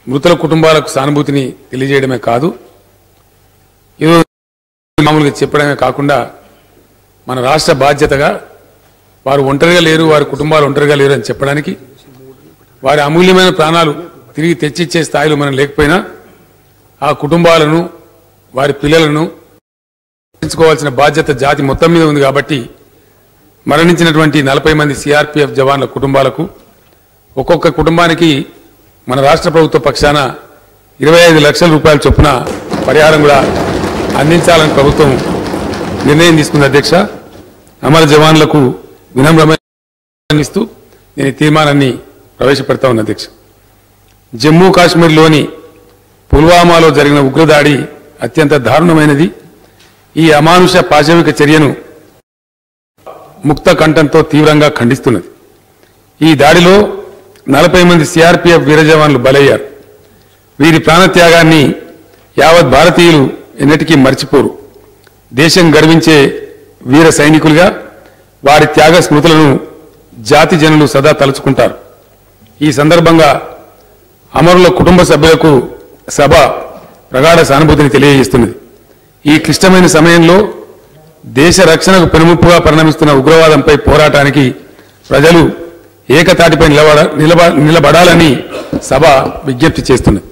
మృతుల కుటుంబాలకు సానుభూతిని తెలియజేయడమే కాదు ఏదో మామూలుగా చెప్పడమే కాకుండా మన రాష్ట్ర బాధ్యతగా వారు ఒంటరిగా లేరు వారి కుటుంబాలు ఒంటరిగా లేరు అని చెప్పడానికి వారి అమూల్యమైన ప్రాణాలు తిరిగి తెచ్చిచ్చే స్థాయిలో మనం లేకపోయినా ఆ కుటుంబాలను వారి పిల్లలను రక్షించుకోవాల్సిన బాధ్యత జాతి మొత్తం మీద ఉంది కాబట్టి మరణించినటువంటి నలభై మంది సిఆర్పిఎఫ్ జవాన్ల కుటుంబాలకు ఒక్కొక్క కుటుంబానికి మన రాష్ట్ర ప్రభుత్వ పక్షాన ఇరవై ఐదు లక్షల రూపాయల చొప్పున పరిహారం కూడా అందించాలని ప్రభుత్వం నిర్ణయం తీసుకుంది అధ్యక్ష అమర జవాన్లకు వినమ్రమైన ఇస్తూ నేను ఈ తీర్మానాన్ని ప్రవేశపెడతా ఉన్న అధ్యక్ష జమ్మూ కాశ్మీర్లోని పుల్వామాలో జరిగిన ఉగ్రదాడి అత్యంత దారుణమైనది ఈ అమానుష పాశవిక చర్యను ముక్త కంఠంతో తీవ్రంగా ఖండిస్తున్నది ఈ దాడిలో నలభై మంది సిఆర్పిఎఫ్ వీర జవాన్లు బలయ్యారు వీరి ప్రాణత్యాగాన్ని యావత్ భారతీయులు ఎన్నటికీ మర్చిపోరు దేశం గర్వించే వీర సైనికులుగా వారి త్యాగ స్మృతులను జాతి జనులు సదా తలుచుకుంటారు ఈ సందర్భంగా అమరుల కుటుంబ సభ్యులకు సభ ప్రగాఢ సానుభూతిని తెలియజేస్తున్నది ఈ క్లిష్టమైన సమయంలో దేశ రక్షణకు పెనుముప్పుగా పరిణమిస్తున్న ఉగ్రవాదంపై పోరాటానికి ప్రజలు ఏకతాటిపై నిలబడ నిలబ నిలబడాలని సభ విజ్ఞప్తి చేస్తున్నది